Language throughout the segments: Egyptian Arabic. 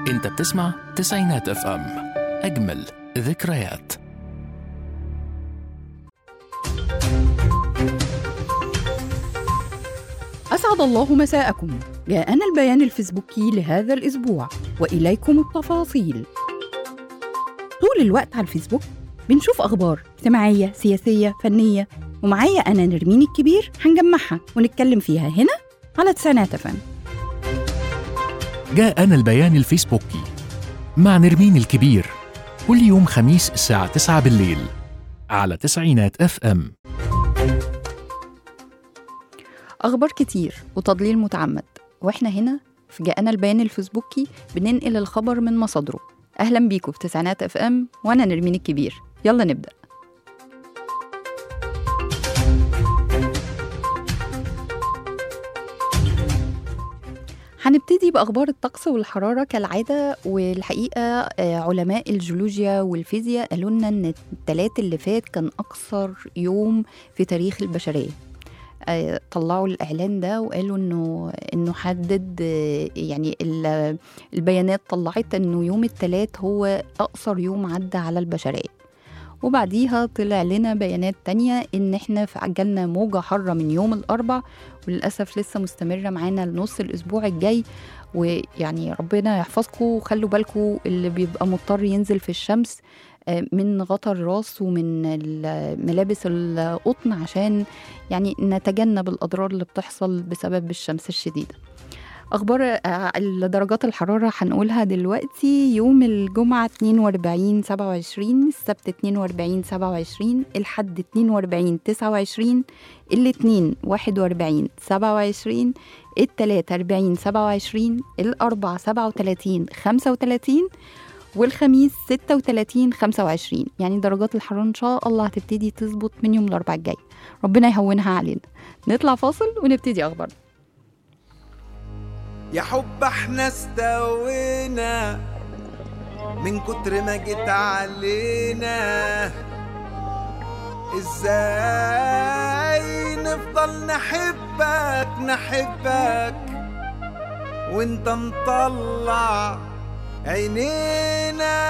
انت بتسمع تسعينات اف ام اجمل ذكريات أسعد الله مساءكم جاءنا البيان الفيسبوكي لهذا الأسبوع وإليكم التفاصيل طول الوقت على الفيسبوك بنشوف أخبار اجتماعية سياسية فنية ومعايا أنا نرمين الكبير هنجمعها ونتكلم فيها هنا على تسعينات فن جاءنا البيان الفيسبوكي مع نرمين الكبير كل يوم خميس الساعة 9 بالليل على تسعينات اف ام أخبار كتير وتضليل متعمد وإحنا هنا في جاءنا البيان الفيسبوكي بننقل الخبر من مصادره أهلا بيكم في تسعينات اف ام وأنا نرمين الكبير يلا نبدأ هنبتدي بأخبار الطقس والحرارة كالعادة والحقيقة آه، علماء الجيولوجيا والفيزياء قالوا لنا إن التلات اللي فات كان أقصر يوم في تاريخ البشرية آه، طلعوا الإعلان ده وقالوا إنه إنه حدد آه، يعني ال- البيانات طلعت إنه يوم التلات هو أقصر يوم عدى على البشرية وبعديها طلع لنا بيانات تانية إن إحنا في عجلنا موجة حارة من يوم الأربع وللأسف لسه مستمرة معانا لنص الأسبوع الجاي ويعني ربنا يحفظكم وخلوا بالكم اللي بيبقى مضطر ينزل في الشمس آه، من غطا الراس ومن ال- ملابس القطن عشان يعني نتجنب الأضرار اللي بتحصل بسبب الشمس الشديدة أخبار آه، درجات الحرارة هنقولها دلوقتي يوم الجمعة 42 27 السبت 42 27 الحد 42 29 الاثنين 41 27 التلاتة 40 27 الأربع 37 35 والخميس 36 25 يعني درجات الحرارة إن شاء الله هتبتدي تظبط من يوم الأربعاء الجاي ربنا يهونها علينا نطلع فاصل ونبتدي أخبارنا يا حب احنا استوينا من كتر ما جيت علينا ازاي نفضل نحبك نحبك وانت مطلع عينينا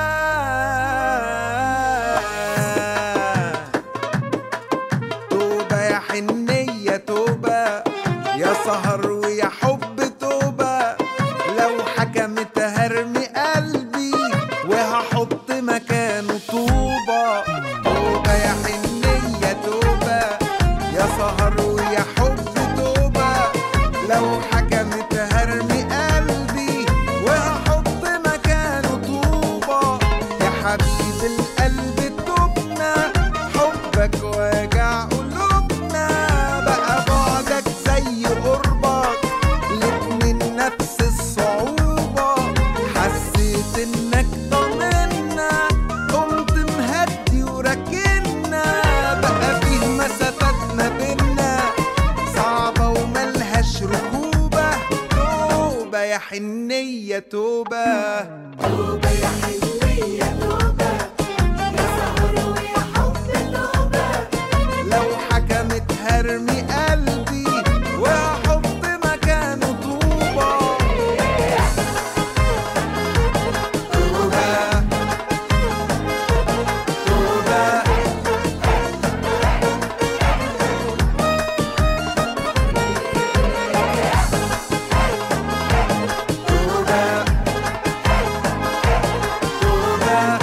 توبة يا حنية توبة يا سهر ويا حب توبة لو حكمت هرمي قلبي وهحط مكانه طوبة توبة يا حنية توبة يا سهر ويا حب توبة لو حكمت هرمي قلبي وهحط مكانه طوبة يا حبيب القلب توبنا حبك واجع قلوبنا بقى بعدك زي قربك الاتنين نفس الصعوبة حسيت انك ضامنا قمت مهدي وراكنا بقى فيه مسافات ما بينا صعبة وملهاش ركوبة توبة يا حنية توبة توبة يا حنية توبة يا سهر ويا حب توبة لو حكمت هرمي قلبي وهحط مكانه طوبة توبة توبة توبة توبة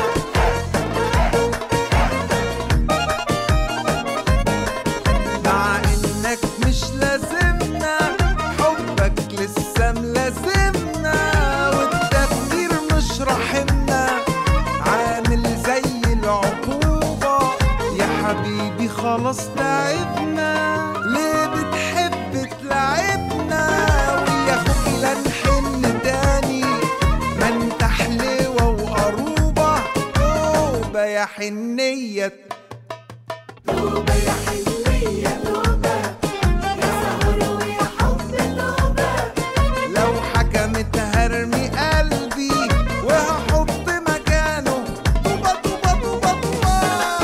مع انك مش لازمنا حبك لسه ملازمنا والتفكير مش رحمنا عامل زي العقوبة يا حبيبي خلاص تعبنا ليه بتحب تلعبنا ويا اخوك لا نحن تاني ما انت حلوة وقروبة توبة يا حنية توبة يا حنية توبة يا سهر ويا حب توبة لو حكمت هرمي قلبي وهحط مكانه طوبة طوبة طوبة طوبة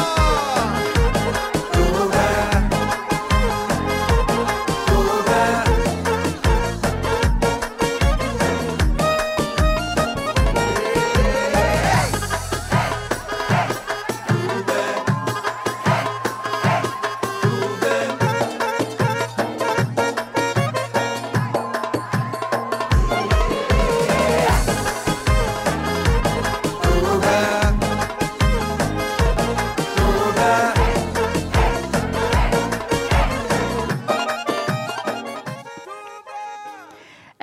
توبة توبة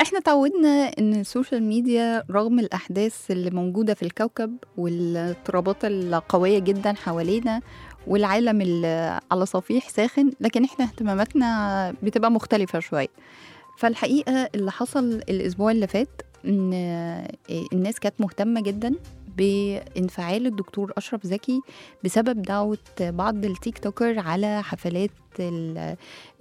احنا تعودنا ان السوشيال ميديا رغم الاحداث اللي موجوده في الكوكب والاضطرابات القويه جدا حوالينا والعالم اللي على صفيح ساخن لكن احنا اهتماماتنا بتبقى مختلفه شويه فالحقيقه اللي حصل الاسبوع اللي فات ان الناس كانت مهتمه جدا بانفعال الدكتور اشرف زكي بسبب دعوه بعض التيك توكر على حفلات ال-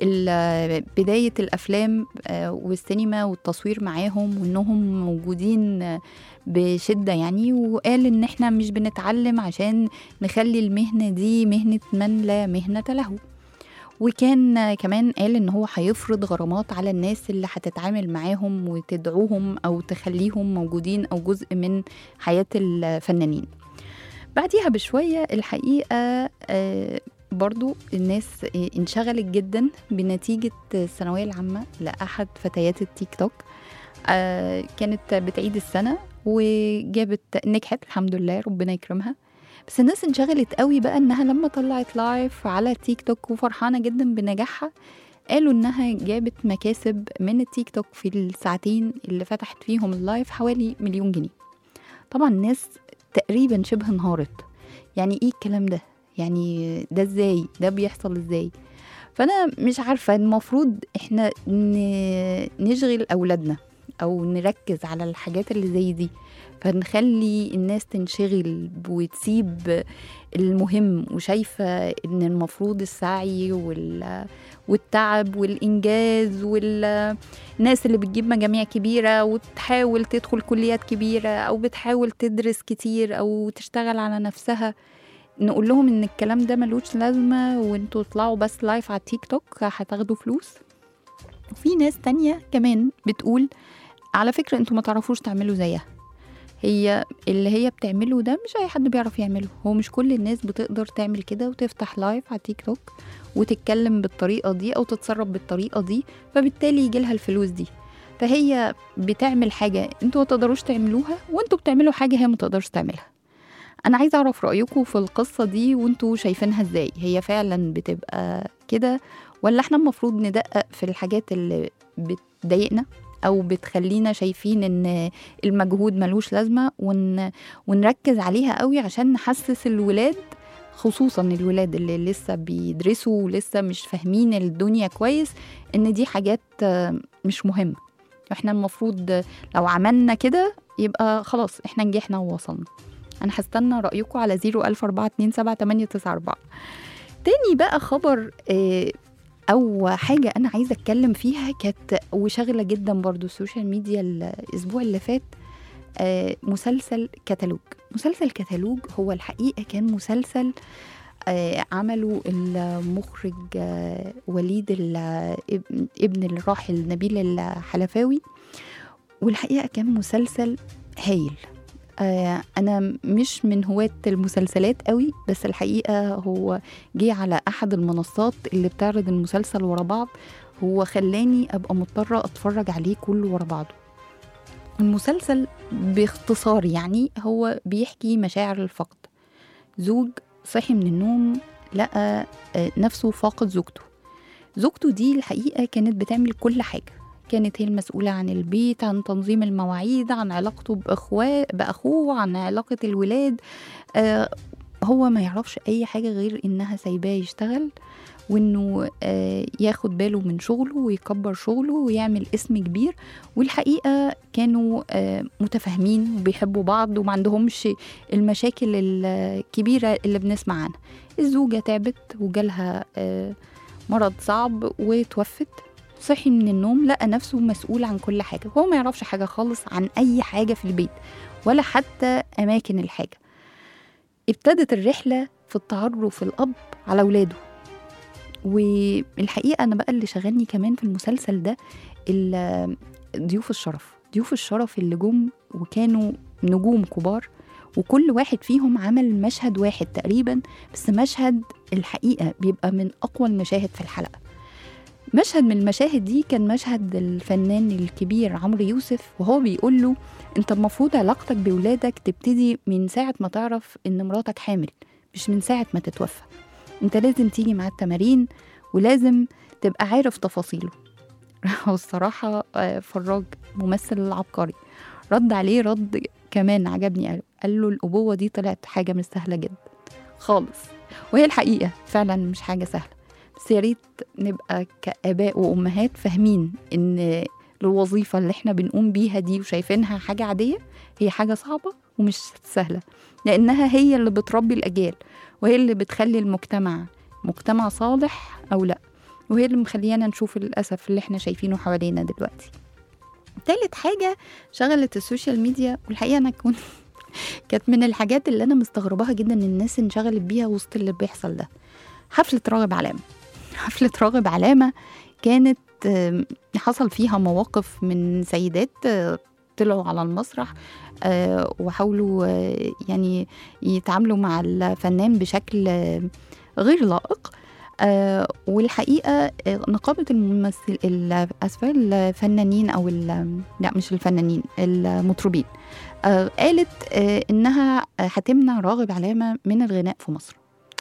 ال- بدايه الافلام آه، والسينما والتصوير معاهم وانهم موجودين آه، بشده يعني وقال ان احنا مش بنتعلم عشان نخلي المهنه دي مهنه من لا مهنه له وكان آه، كمان قال ان هو هيفرض غرامات على الناس اللي هتتعامل معاهم وتدعوهم او تخليهم موجودين او جزء من حياه الفنانين بعديها بشويه الحقيقه آه، برضو الناس آه، انشغلت جدا بنتيجة الثانوية العامة لأحد فتيات التيك توك آه، كانت بتعيد السنة وجابت نجحت الحمد لله ربنا يكرمها بس الناس انشغلت قوي بقى انها لما طلعت لايف على تيك توك وفرحانة جدا بنجاحها قالوا انها جابت مكاسب من التيك توك في الساعتين اللي فتحت فيهم اللايف حوالي مليون جنيه طبعا الناس تقريبا شبه انهارت يعني ايه الكلام ده يعني ده ازاي ده بيحصل ازاي فانا مش عارفه المفروض احنا ن- نشغل اولادنا او نركز على الحاجات اللي زي دي فنخلي الناس تنشغل وتسيب المهم وشايفه ان المفروض السعي وال والتعب والانجاز والناس اللي بتجيب مجاميع كبيره وتحاول تدخل كليات كبيره او بتحاول تدرس كتير او تشتغل على نفسها نقول لهم ان الكلام ده ملوش لازمه وانتوا اطلعوا بس لايف على التيك توك هتاخدوا فلوس وفي ناس تانية كمان بتقول على فكرة انتوا ما تعرفوش تعملوا زيها هي اللي هي بتعمله ده مش اي حد بيعرف يعمله هو مش كل الناس بتقدر تعمل كده وتفتح لايف على تيك توك وتتكلم بالطريقة دي او تتصرف بالطريقة دي فبالتالي يجيلها الفلوس دي فهي بتعمل حاجة انتوا ما تقدروش تعملوها وانتوا بتعملوا حاجة هي ما تقدرش تعملها انا عايزه اعرف رايكم في القصه دي وانتوا شايفينها ازاي هي فعلا بتبقى كده ولا احنا المفروض ندقق في الحاجات اللي بتضايقنا او بتخلينا شايفين ان المجهود ملوش لازمه ون... ونركز عليها قوي عشان نحسس الولاد خصوصا الولاد اللي لسه بيدرسوا ولسه مش فاهمين الدنيا كويس ان دي حاجات آه، مش مهمه احنا المفروض لو عملنا كده يبقى خلاص احنا نجحنا ووصلنا انا هستنى رايكم على 004278994 تاني بقى خبر آه، او حاجه انا عايزه اتكلم فيها كانت وشاغله جدا برضو السوشيال ميديا الاسبوع اللي فات آه، مسلسل كتالوج مسلسل كتالوج هو الحقيقه كان مسلسل آه، عمله المخرج آه، وليد ال- ابن- ابن الراحل نبيل الحلفاوي والحقيقه كان مسلسل هايل آه، انا مش من هواة المسلسلات قوي بس الحقيقه هو جه على احد المنصات اللي بتعرض المسلسل ورا بعض هو خلاني ابقى مضطره اتفرج عليه كله ورا بعضه المسلسل باختصار يعني هو بيحكي مشاعر الفقد زوج صحي من النوم لقى آه، نفسه فاقد زوجته زوجته دي الحقيقه كانت بتعمل كل حاجه كانت هي المسؤولة عن البيت عن تنظيم المواعيد عن علاقته بأخواه بأخوه عن علاقة الولاد آه هو ما يعرفش أي حاجة غير إنها سايباه يشتغل وإنه آه ياخد باله من شغله ويكبر شغله ويعمل اسم كبير والحقيقة كانوا آه متفاهمين وبيحبوا بعض وما عندهمش المشاكل الكبيرة اللي بنسمع عنها الزوجة تعبت وجالها آه مرض صعب وتوفت صحي من النوم لقى نفسه مسؤول عن كل حاجة هو ما يعرفش حاجة خالص عن أي حاجة في البيت ولا حتى أماكن الحاجة ابتدت الرحلة في التعرف الأب على ولاده والحقيقة أنا بقى اللي شغلني كمان في المسلسل ده ال- ضيوف الشرف ضيوف الشرف اللي جم وكانوا نجوم كبار وكل واحد فيهم عمل مشهد واحد تقريبا بس مشهد الحقيقة بيبقى من أقوى المشاهد في الحلقة مشهد من المشاهد دي كان مشهد الفنان الكبير عمرو يوسف وهو بيقول له انت المفروض علاقتك بولادك تبتدي من ساعة ما تعرف ان مراتك حامل مش من ساعة ما تتوفى انت لازم تيجي مع التمارين ولازم تبقى عارف تفاصيله والصراحة آه، فراج ممثل العبقري رد عليه رد كمان عجبني قال- قال له الأبوة دي طلعت حاجة مش سهلة جدا خالص وهي الحقيقة فعلا مش حاجة سهلة بس يا ريت نبقى كآباء وأمهات فاهمين إن الوظيفة اللي احنا بنقوم بيها دي وشايفينها حاجة عادية هي حاجة صعبة ومش سهلة لأنها هي اللي بتربي الأجيال وهي اللي بتخلي المجتمع مجتمع صالح أو لأ وهي اللي مخليانا نشوف للأسف اللي احنا شايفينه حوالينا دلوقتي تالت حاجة شغلت السوشيال ميديا والحقيقة أنا كنت كانت من الحاجات اللي أنا مستغرباها جدا إن الناس انشغلت بيها وسط اللي بيحصل ده حفلة راغب علامة حفلة راغب علامة كانت آم، حصل فيها مواقف من سيدات آه، طلعوا على المسرح آه، وحاولوا آه، يعني يتعاملوا مع الفنان بشكل آه، غير لائق آه، والحقيقة آه، نقابة الممثل ال- أسفة الفنانين أو ال- لا مش الفنانين المطربين آه، قالت آه، إنها هتمنع راغب علامة من الغناء في مصر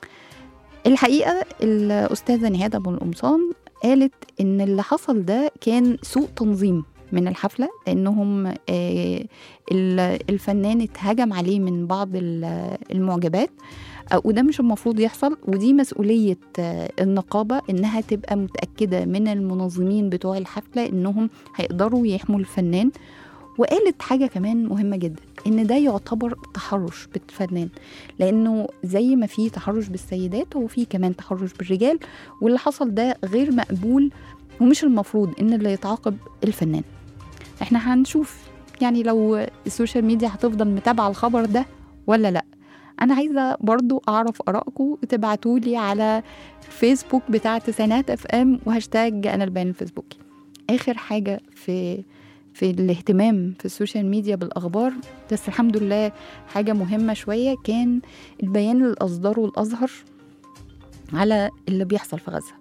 الحقيقة الأستاذة نهاد أبو القمصان قالت إن اللي حصل ده كان سوء تنظيم من الحفلة لأنهم آه، ال- الفنان اتهجم عليه من بعض ال- المعجبات آه، وده مش المفروض يحصل ودي مسؤولية آه، النقابة إنها تبقى متأكدة من المنظمين بتوع الحفلة إنهم هيقدروا يحموا الفنان وقالت حاجة كمان مهمة جدا إن ده يعتبر تحرش بالفنان لأنه زي ما في تحرش بالسيدات هو في كمان تحرش بالرجال واللي حصل ده غير مقبول ومش المفروض إن اللي يتعاقب الفنان احنا هنشوف يعني لو السوشيال ميديا هتفضل متابعة الخبر ده ولا لأ أنا عايزة برضو أعرف آرائكم تبعتولي على فيسبوك بتاع تسعينات اف ام وهاشتاج أنا البيان الفيسبوكي آخر حاجة في في الاهتمام في السوشيال ميديا بالأخبار بس الحمد لله حاجة مهمة شوية كان البيان اللي أصدره الأزهر على اللي بيحصل في غزة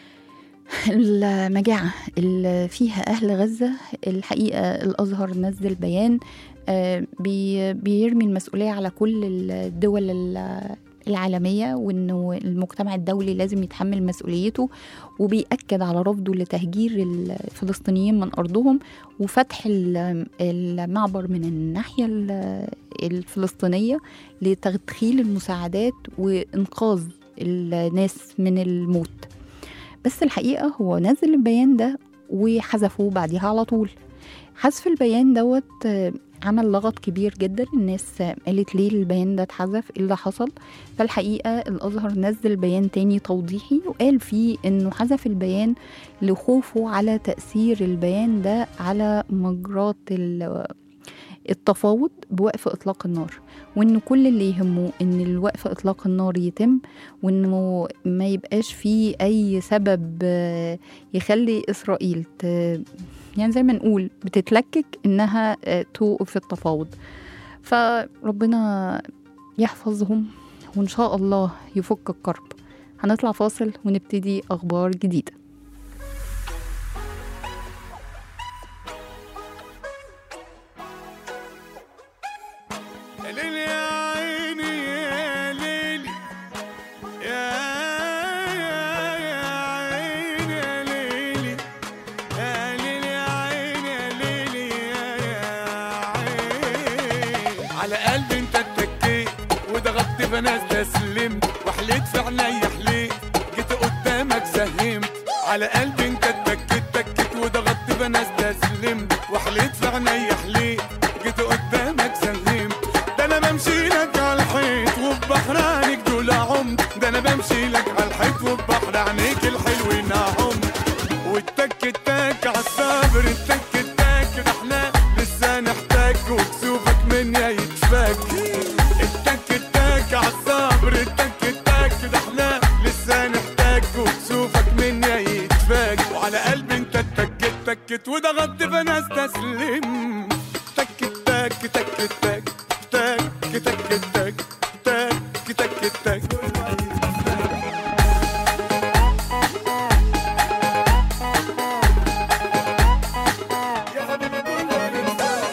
المجاعة اللي فيها أهل غزة الحقيقة الأزهر نزل بيان آه، بي- بيرمي المسؤولية على كل الدول ال- العالمية وإنه المجتمع الدولي لازم يتحمل مسؤوليته وبيأكد على رفضه لتهجير الفلسطينيين من أرضهم وفتح ال- المعبر من الناحية ال- الفلسطينية لتدخيل المساعدات وإنقاذ الناس من الموت بس الحقيقة هو نزل البيان ده وحذفوه بعديها على طول حذف البيان دوت آه، عمل لغط كبير جدا الناس آه، قالت ليه البيان ده اتحذف ايه اللي حصل فالحقيقة الأزهر نزل بيان تاني توضيحي وقال فيه انه حذف البيان لخوفه على تأثير البيان ده على مجرات ال- التفاوض بوقف إطلاق النار وإن كل اللي يهمه إن الوقف إطلاق النار يتم وإنه ما يبقاش فيه أي سبب آه، يخلي إسرائيل ت... يعني زي ما نقول بتتلكك إنها آه، توقف التفاوض فربنا يحفظهم وإن شاء الله يفك الكرب هنطلع فاصل ونبتدي أخبار جديدة يا ليلي يا عيني يا ليلي يا يا يا عيني يا ليلي يا ليلي يا عيني يا ليلي يا يا عيني على قلبي انت اتكيت وضغطت بناس تسلمت وحليت في عينيا حليت جيت قدامك سهمت على قلبي انت اتكيت تكيت وضغطت بناس تسلمت وحليت في عينيا حليت جيت قدامك سهمت ده انا بمشي لك على الحيط وبحر عينيك دول عمت ده انا بمشي لك على الحيط وبحر عينيك الحلوين عمت والتك التك عالصبر التك التك ده احنا لسه نحتاج وكسوفك مني يتفك التك التك عالصبر التك التك ده احنا لسه نحتاج وكسوفك مني يتفك وعلى قلبي انت اتكت تكت وضغطت فناس تسلم تك تك تك تك تك تك تك تك تك تك يا حبيبي كله هننساك.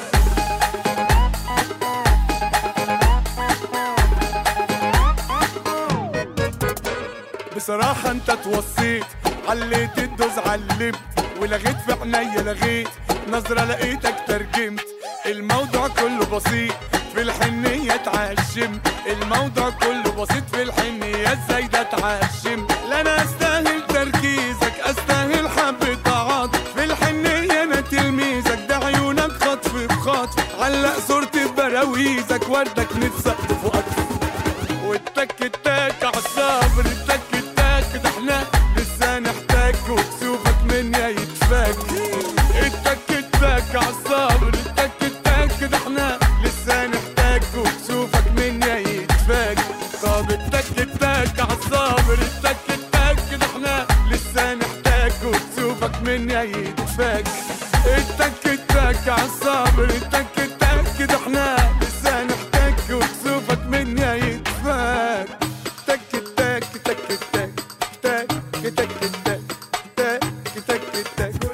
بصراحة انت توصيت عليت الدوز علمت ولغيت في عينيا لغيت نظرة لقيتك ترجمت الموضوع كله بسيط في الحنية اتعشم الموضوع كله بسيط في الحنية ازاي ده اتعشم لا انا استاهل تركيزك استاهل حبة عاطف في الحنية انا تلميذك ده عيونك خطف بخطف علق صورتي ببراويزك وردك نتسقف وقطف والتك التك عالصبر التك التك ده احنا لسه نحتاج وكسوفك مني يتفك التك التك عالصبر التك التك ده احنا لسه نحتاج وكسوفك مني يتفك طب التك التك عالصبر التك التك ده احنا لسه نحتاج وكسوفك مني يتفك التك التك عالصبر التك التك ده احنا لسه نحتاج وكسوفك مني يتفك تك تك تك تك تك تك تك تك تك تك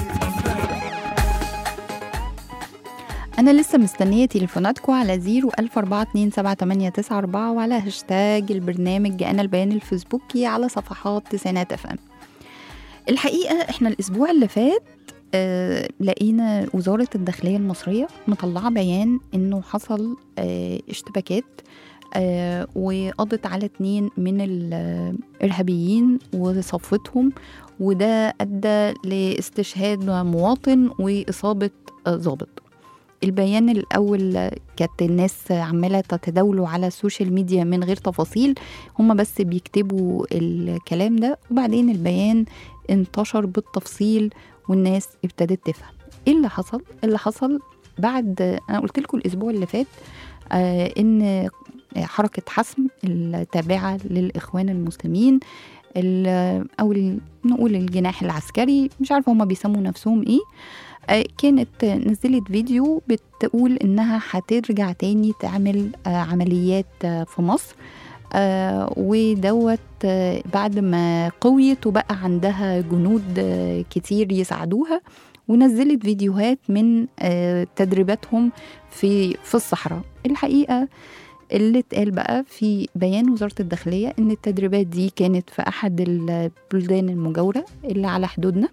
أنا لسه مستنية تليفوناتكم على زيرو ألف أربعة اتنين سبعة تمانية تسعة أربعة وعلى هاشتاج البرنامج أنا البيان الفيسبوكي على صفحات تسعينات اف ام الحقيقة احنا الأسبوع اللي فات آه لقينا وزارة الداخلية المصرية مطلعة بيان إنه حصل آه اشتباكات آه وقضت على اتنين من الإرهابيين وصفتهم وده أدى لاستشهاد مواطن وإصابة آه، ضابط البيان الأول كانت الناس عمالة تتداوله على السوشيال ميديا من غير تفاصيل هم بس بيكتبوا الكلام ده وبعدين البيان انتشر بالتفصيل والناس ابتدت تفهم ايه اللي حصل اللي حصل بعد انا قلت لكم الاسبوع اللي فات آه ان حركة حسم التابعة للإخوان المسلمين ال- أو ال- نقول الجناح العسكري مش عارفة هما بيسموا نفسهم إيه آه، كانت نزلت فيديو بتقول إنها هترجع تاني تعمل آه، عمليات آه، في مصر آه، ودوت آه، بعد ما قويت وبقى عندها جنود آه، كتير يساعدوها ونزلت فيديوهات من آه، تدريباتهم في في الصحراء الحقيقة اللي اتقال بقى في بيان وزارة الداخلية إن التدريبات دي كانت في أحد البلدان المجاورة اللي على حدودنا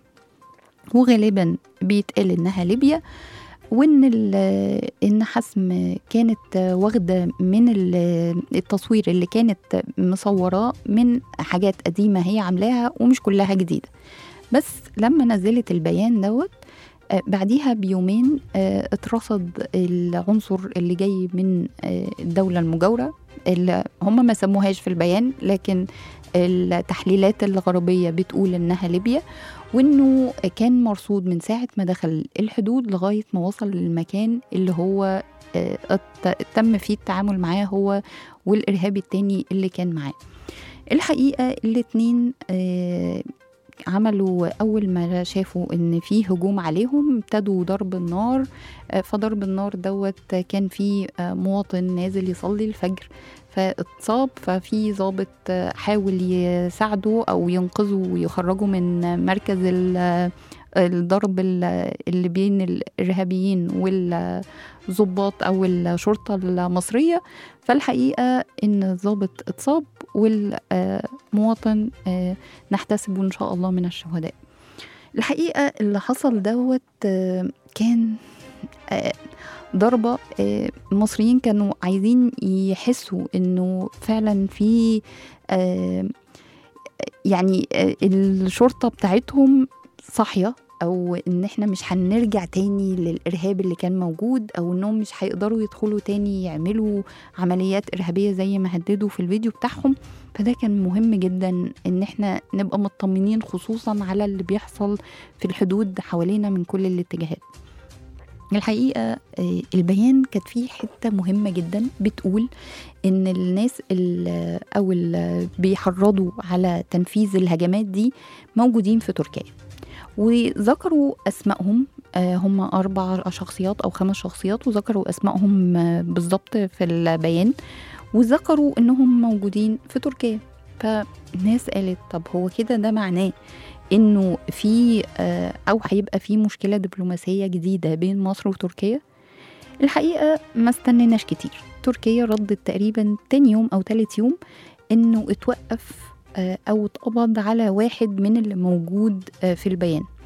وغالبا بيتقال إنها ليبيا وإن ال- إن حسم كانت واخدة من ال- التصوير اللي كانت مصوراه من حاجات قديمة هي عاملاها ومش كلها جديدة بس لما نزلت البيان دوت آه، بعديها بيومين آه، اترصد العنصر اللي جاي من آه، الدولة المجاورة اللي هم ما سموهاش في البيان لكن التحليلات الغربية بتقول إنها ليبيا وإنه كان مرصود من ساعة ما دخل الحدود لغاية ما وصل للمكان اللي هو آه، ات- تم فيه التعامل معاه هو والإرهابي التاني اللي كان معاه الحقيقة الاتنين آه، عملوا أول ما شافوا إن في هجوم عليهم ابتدوا ضرب النار آه، فضرب النار دوت كان في آه، مواطن نازل يصلي الفجر فاتصاب ففي ضابط آه، حاول يساعده أو ينقذه ويخرجه من مركز ال- الضرب ال- اللي بين الإرهابيين والضباط أو الشرطة المصرية فالحقيقة إن الضابط اتصاب والمواطن آه، نحتسبه إن شاء الله من الشهداء الحقيقة اللي حصل دوت آه، كان آه، ضربة آه، المصريين كانوا عايزين يحسوا إنه فعلا في آه، يعني آه، الشرطة بتاعتهم صاحية أو إن إحنا مش هنرجع تاني للإرهاب اللي كان موجود أو إنهم مش هيقدروا يدخلوا تاني يعملوا عمليات إرهابية زي ما هددوا في الفيديو بتاعهم فده كان مهم جدا ان احنا نبقى مطمنين خصوصا على اللي بيحصل في الحدود حوالينا من كل الاتجاهات الحقيقة آه، البيان كانت فيه حتة مهمة جدا بتقول إن الناس ال- أو اللي بيحرضوا على تنفيذ الهجمات دي موجودين في تركيا وذكروا أسمائهم آه، هم أربع شخصيات أو خمس شخصيات وذكروا أسمائهم آه، بالظبط في البيان وذكروا إنهم موجودين في تركيا فالناس قالت طب هو كده ده معناه انه في آه، او هيبقى في مشكله دبلوماسيه جديده بين مصر وتركيا الحقيقه ما استنيناش كتير تركيا ردت تقريبا تاني يوم او تالت يوم انه اتوقف آه، او اتقبض على واحد من اللي موجود آه، في البيان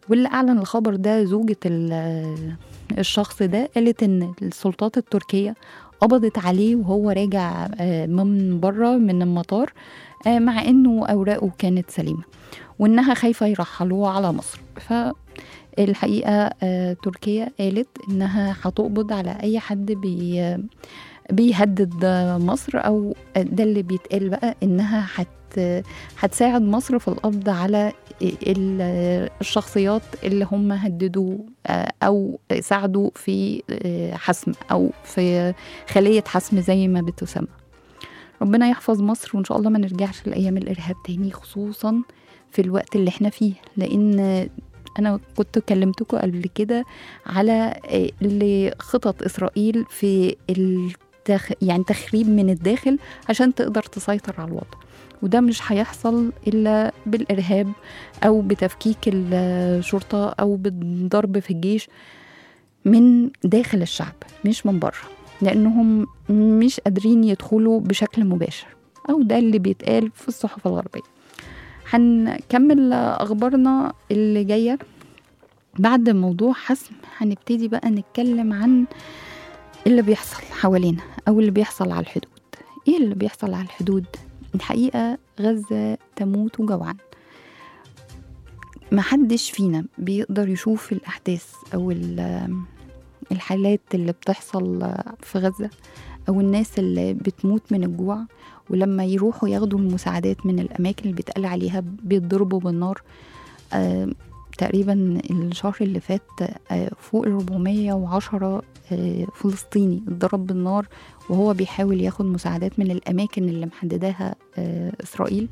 واللي أعلن الخبر ده زوجة ال- الشخص ده قالت إن السلطات التركية قبضت عليه وهو راجع آه، من بره من المطار آه، مع إنه أوراقه كانت سليمة وإنها خايفة يرحلوه على مصر فالحقيقة آه، تركيا قالت إنها هتقبض على أي حد بي بيهدد مصر أو ده اللي بيتقال بقى إنها هت هتساعد مصر في القبض على ال- الشخصيات اللي هم هددوا آه، أو ساعدوا في آه، حسم أو في خلية حسم زي ما بتسمى ربنا يحفظ مصر وإن شاء الله ما نرجعش لأيام الإرهاب تاني خصوصا في الوقت اللي احنا فيه لأن أنا كنت كلمتكم قبل كده على آه، اللي خطط إسرائيل في التخ... يعني تخريب من الداخل عشان تقدر تسيطر على الوضع وده مش هيحصل إلا بالإرهاب أو بتفكيك الشرطة أو بالضرب في الجيش من داخل الشعب مش من بره لأنهم مش قادرين يدخلوا بشكل مباشر أو ده اللي بيتقال في الصحف الغربية هنكمل أخبارنا اللي جاية بعد موضوع حسم هنبتدي بقى نتكلم عن اللي بيحصل حوالينا أو اللي بيحصل على الحدود إيه اللي بيحصل على الحدود؟ الحقيقة غزة تموت جوعا محدش فينا بيقدر يشوف الأحداث أو ال- الحالات اللي بتحصل في غزة أو الناس اللي بتموت من الجوع ولما يروحوا ياخدوا المساعدات من الأماكن اللي بيتقال عليها بيتضربوا بالنار آه تقريبا الشهر اللي فات آه فوق ال 410 آه فلسطيني اتضرب بالنار وهو بيحاول ياخد مساعدات من الأماكن اللي محدداها آه إسرائيل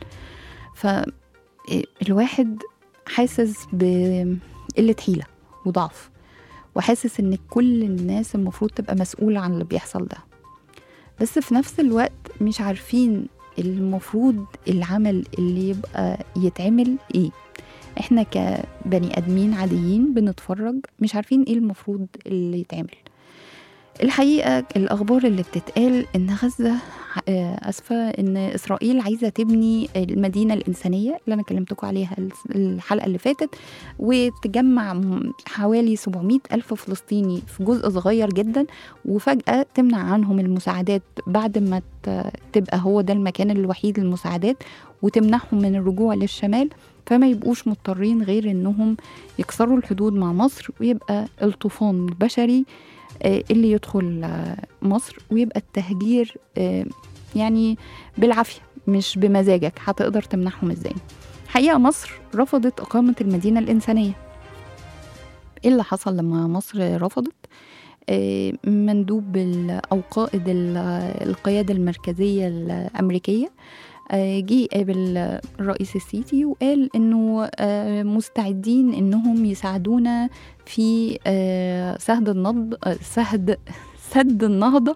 فالواحد حاسس بقلة حيلة وضعف وحاسس ان كل الناس المفروض تبقى مسؤولة عن اللي بيحصل ده بس في نفس الوقت مش عارفين المفروض العمل اللي يبقى يتعمل ايه احنا كبني ادمين عاديين بنتفرج مش عارفين ايه المفروض اللي يتعمل الحقيقة الأخبار اللي بتتقال إن غزة آه، أسفة إن إسرائيل عايزة تبني المدينة الإنسانية اللي أنا كلمتكم عليها الحلقة اللي فاتت وتجمع م- حوالي 700 ألف فلسطيني في جزء صغير جدا وفجأة تمنع عنهم المساعدات بعد ما ت- تبقى هو ده المكان الوحيد للمساعدات وتمنعهم من الرجوع للشمال فما يبقوش مضطرين غير إنهم يكسروا الحدود مع مصر ويبقى الطوفان البشري آه، اللي يدخل آه، مصر ويبقى التهجير آه، يعني بالعافية مش بمزاجك هتقدر تمنعهم ازاي حقيقة مصر رفضت إقامة المدينة الإنسانية إيه اللي حصل لما مصر رفضت آه، مندوب ال- أو قائد ال- القيادة المركزية الأمريكية آه، جه قابل الرئيس السيسي وقال إنه آه، مستعدين إنهم يساعدونا في آه، سهد النهض آه، سهد سد النهضة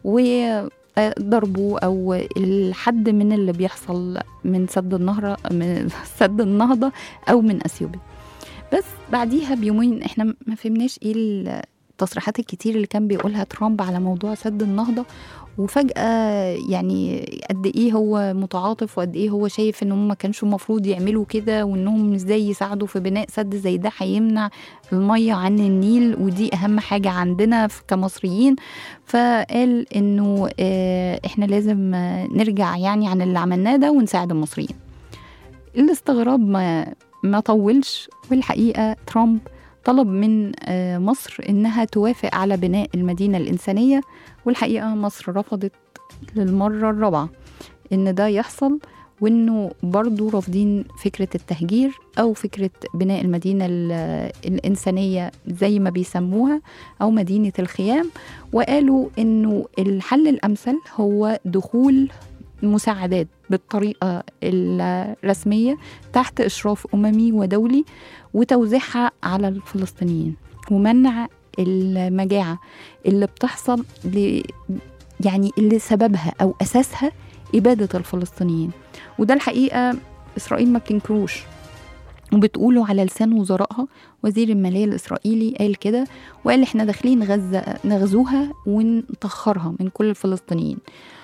وضربه أو الحد من اللي بيحصل من سد النهر من سد النهضة أو من أثيوبيا بس بعديها بيومين احنا ما فهمناش ايه التصريحات الكتير اللي كان بيقولها ترامب على موضوع سد النهضة وفجأة يعني قد ايه هو متعاطف وقد ايه هو شايف ان هم ما كانش المفروض يعملوا كده وانهم ازاي يساعدوا في بناء سد زي ده هيمنع المية عن النيل ودي اهم حاجة عندنا في- كمصريين فقال انه آه، احنا لازم آه، نرجع يعني عن اللي عملناه ده ونساعد المصريين الاستغراب ما ما طولش والحقيقة ترامب طلب من آه، مصر إنها توافق على بناء المدينة الإنسانية والحقيقة مصر رفضت للمرة الرابعة إن ده يحصل وإنه برضو رافضين فكرة التهجير أو فكرة بناء المدينة ال- الإنسانية زي ما بيسموها أو مدينة الخيام وقالوا إنه الحل الأمثل هو دخول مساعدات بالطريقة الرسمية تحت إشراف أممي ودولي وتوزيعها على الفلسطينيين ومنع المجاعة اللي بتحصل ل يعني اللي سببها أو أساسها إبادة الفلسطينيين وده الحقيقة إسرائيل ما بتنكروش وبتقولوا على لسان وزرائها وزير المالية الإسرائيلي قال كده وقال إحنا داخلين غزة نغزوها ونطخرها من كل الفلسطينيين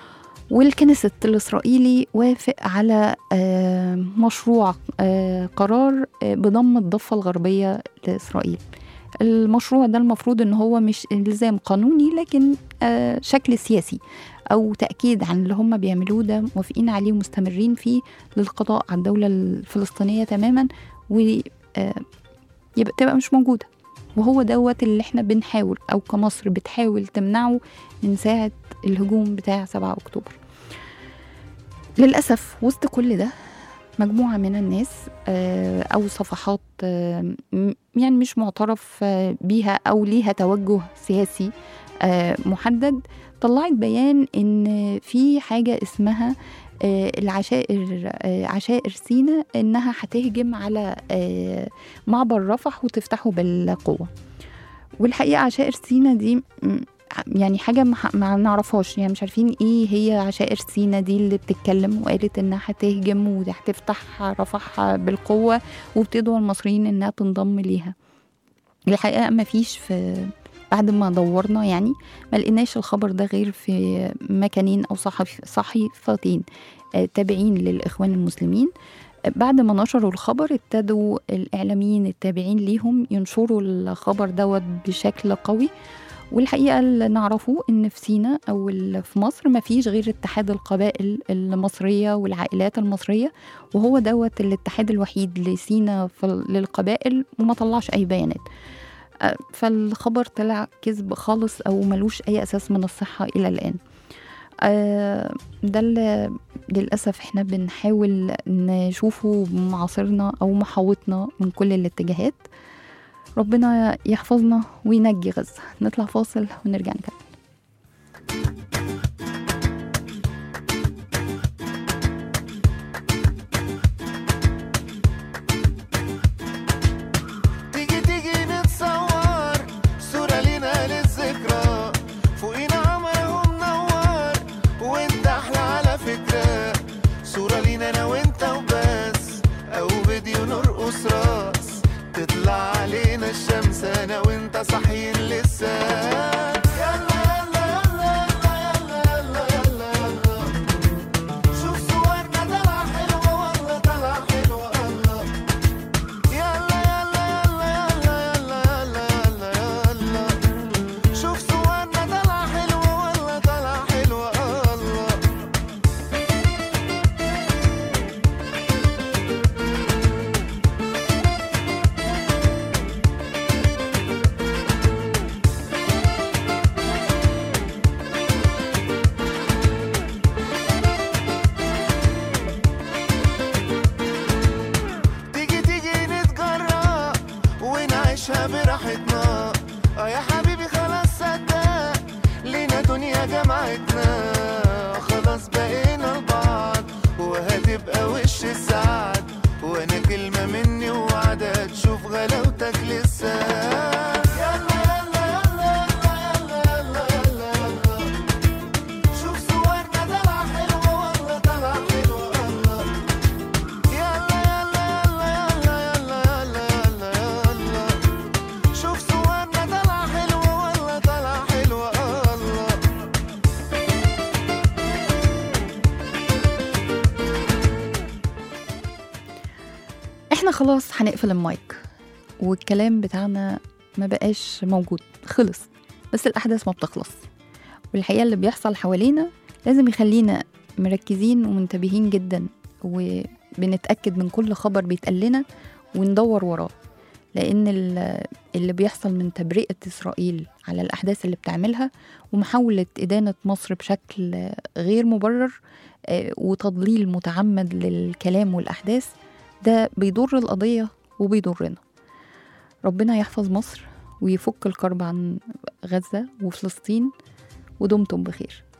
والكنيست الإسرائيلي وافق على آه، مشروع آه، قرار آه، بضم الضفة الغربية لإسرائيل المشروع ده المفروض ان هو مش الزام قانوني لكن آه، شكل سياسي او تاكيد عن اللي هم بيعملوه ده موافقين عليه ومستمرين فيه للقضاء على الدوله الفلسطينيه تماما و آه، يبقى تبقى مش موجوده وهو دوت اللي احنا بنحاول او كمصر بتحاول تمنعه من ساعه الهجوم بتاع 7 اكتوبر للاسف وسط كل ده مجموعة من الناس آه، أو صفحات آه، م- يعني مش معترف آه، بيها أو ليها توجه سياسي آه، محدد طلعت بيان إن في حاجة اسمها آه، العشائر آه، عشائر سينا إنها هتهجم على آه، معبر رفح وتفتحه بالقوة والحقيقة عشائر سينا دي م- يعني حاجة ما ح- ما نعرفهاش يعني مش عارفين ايه هي عشائر سينا دي اللي بتتكلم وقالت انها هتهجم وهتفتح رفح بالقوة وبتدعو المصريين انها تنضم ليها الحقيقة ما فيش في بعد ما دورنا يعني ما لقيناش الخبر ده غير في مكانين او صحف صحيفتين آه، تابعين للاخوان المسلمين آه، بعد ما نشروا الخبر ابتدوا الاعلاميين التابعين ليهم ينشروا الخبر دوت بشكل قوي والحقيقه اللي نعرفه ان في سينا او ال- في مصر ما فيش غير اتحاد القبائل المصريه والعائلات المصريه وهو دوت الاتحاد الوحيد لسينا في- للقبائل وما طلعش اي بيانات أه، فالخبر طلع كذب خالص او ملوش اي اساس من الصحه الى الان أه، ده اللي للاسف احنا بنحاول نشوفه بمعاصرنا او محاوطنا من كل الاتجاهات ربنا يحفظنا وينجي غزة نطلع فاصل ونرجع نكمل تيجي تيجي نتصور صورة لينا للذكرى فوقينا عمره منور وانت احلى على فكرة صورة لينا انا وانت وبس او فيديو نرقص راس تطلع علينا الشمس انا وانت صاحيين لسه يلا يلا يلا يلا يلا يلا يلا شوف صورنا طلع حلوة والله طلع حلوة الله يلا يلا يلا يلا يلا يلا يلا يلا شوف صورنا طلع حلوة والله طلع حلوة الله تيجي تيجي نتجرأ ونعيشها براحتنا اه يا حبيبي خلاص صدق لينا دنيا جمعتنا خلاص بقينا لبعض وهتبقى وش السعد وانا كلمة مني وعدة تشوف غلاوتك لسه يلا يلا يلا يلا يلا يلا يلا شوف صورنا طلع حلوة والله طلع حلوة الله يلا يلا يلا يلا يلا يلا يلا يلا شوف صورنا طلع حلوة والله طلع حلوة الله احنا خلاص هنقفل المايك والكلام بتاعنا ما بقاش موجود خلص بس الأحداث ما بتخلص والحقيقة اللي بيحصل حوالينا لازم يخلينا مركزين ومنتبهين جدا وبنتأكد من كل خبر بيتقال لنا وندور وراه لأن ال- اللي بيحصل من تبرئة إسرائيل على الأحداث اللي بتعملها ومحاولة إدانة مصر بشكل غير مبرر آه، وتضليل متعمد للكلام والأحداث ده بيضر القضية وبيضرنا ربنا يحفظ مصر ويفك الكرب عن غزة وفلسطين ودمتم بخير